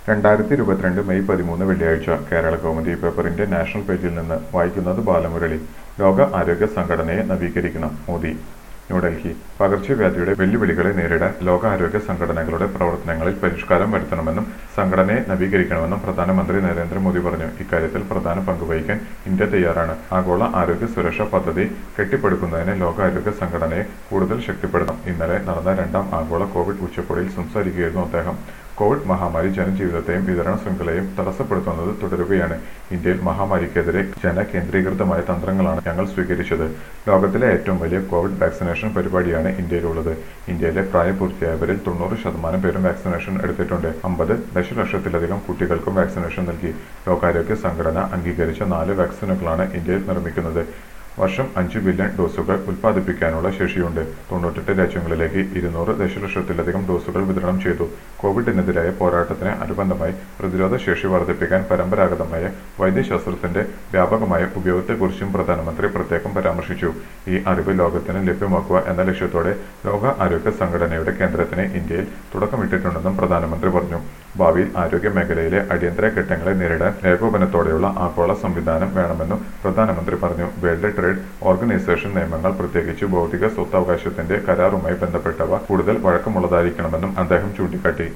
രണ്ടായിരത്തി ഇരുപത്തിരണ്ട് മെയ് പതിമൂന്ന് വെള്ളിയാഴ്ച കേരള കൗമുദി പേപ്പറിന്റെ നാഷണൽ പേജിൽ നിന്ന് വായിക്കുന്നത് ബാലമുരളി ലോക ആരോഗ്യ സംഘടനയെ നവീകരിക്കണം മോദി ന്യൂഡൽഹി പകർച്ചവ്യാധിയുടെ വെല്ലുവിളികളെ നേരിടാൻ ലോകാരോഗ്യ സംഘടനകളുടെ പ്രവർത്തനങ്ങളിൽ പരിഷ്കാരം വരുത്തണമെന്നും സംഘടനയെ നവീകരിക്കണമെന്നും പ്രധാനമന്ത്രി നരേന്ദ്രമോദി പറഞ്ഞു ഇക്കാര്യത്തിൽ പ്രധാന പങ്കുവഹിക്കാൻ ഇന്ത്യ തയ്യാറാണ് ആഗോള ആരോഗ്യ സുരക്ഷാ പദ്ധതി കെട്ടിപ്പടുക്കുന്നതിന് ലോകാരോഗ്യ സംഘടനയെ കൂടുതൽ ശക്തിപ്പെടുത്തണം ഇന്നലെ നടന്ന രണ്ടാം ആഗോള കോവിഡ് ഉച്ചകോടിയിൽ സംസാരിക്കുകയായിരുന്നു അദ്ദേഹം കോവിഡ് മഹാമാരി ജനജീവിതത്തെയും വിതരണ ശൃംഖലയും തടസ്സപ്പെടുത്തുന്നത് തുടരുകയാണ് ഇന്ത്യയിൽ മഹാമാരിക്കെതിരെ ജനകേന്ദ്രീകൃതമായ തന്ത്രങ്ങളാണ് ഞങ്ങൾ സ്വീകരിച്ചത് ലോകത്തിലെ ഏറ്റവും വലിയ കോവിഡ് വാക്സിനേഷൻ പരിപാടിയാണ് ഇന്ത്യയിലുള്ളത് ഇന്ത്യയിലെ പ്രായപൂർത്തിയായവരിൽ തൊണ്ണൂറ് ശതമാനം പേരും വാക്സിനേഷൻ എടുത്തിട്ടുണ്ട് അമ്പത് ദശലക്ഷത്തിലധികം കുട്ടികൾക്കും വാക്സിനേഷൻ നൽകി ലോകാരോഗ്യ സംഘടന അംഗീകരിച്ച നാല് വാക്സിനുകളാണ് ഇന്ത്യയിൽ നിർമ്മിക്കുന്നത് വർഷം അഞ്ച് ബില്യൺ ഡോസുകൾ ഉൽപ്പാദിപ്പിക്കാനുള്ള ശേഷിയുണ്ട് തൊണ്ണൂറ്റെട്ട് രാജ്യങ്ങളിലേക്ക് ഇരുന്നൂറ് ദശലക്ഷത്തിലധികം ഡോസുകൾ വിതരണം ചെയ്തു കോവിഡിനെതിരായ പോരാട്ടത്തിന് അനുബന്ധമായി പ്രതിരോധ ശേഷി വർദ്ധിപ്പിക്കാൻ പരമ്പരാഗതമായ വൈദ്യശാസ്ത്രത്തിന്റെ വ്യാപകമായ ഉപയോഗത്തെക്കുറിച്ചും പ്രധാനമന്ത്രി പ്രത്യേകം പരാമർശിച്ചു ഈ അറിവ് ലോകത്തിന് ലഭ്യമാക്കുക എന്ന ലക്ഷ്യത്തോടെ ലോക ആരോഗ്യ സംഘടനയുടെ കേന്ദ്രത്തിന് ഇന്ത്യയിൽ തുടക്കമിട്ടിട്ടുണ്ടെന്നും പ്രധാനമന്ത്രി പറഞ്ഞു ഭാവിയിൽ ആരോഗ്യ മേഖലയിലെ അടിയന്തര ഘട്ടങ്ങളെ നേരിടാൻ ഏകോപനത്തോടെയുള്ള ആഗോള സംവിധാനം വേണമെന്നും പ്രധാനമന്ത്രി പറഞ്ഞു വേൾഡ് ട്രേഡ് ഓർഗനൈസേഷൻ നിയമങ്ങൾ പ്രത്യേകിച്ച് ഭൗതിക സ്വത്തവകാശത്തിന്റെ കരാറുമായി ബന്ധപ്പെട്ടവ കൂടുതൽ വഴക്കമുള്ളതായിരിക്കണമെന്നും അദ്ദേഹം ചൂണ്ടിക്കാട്ടി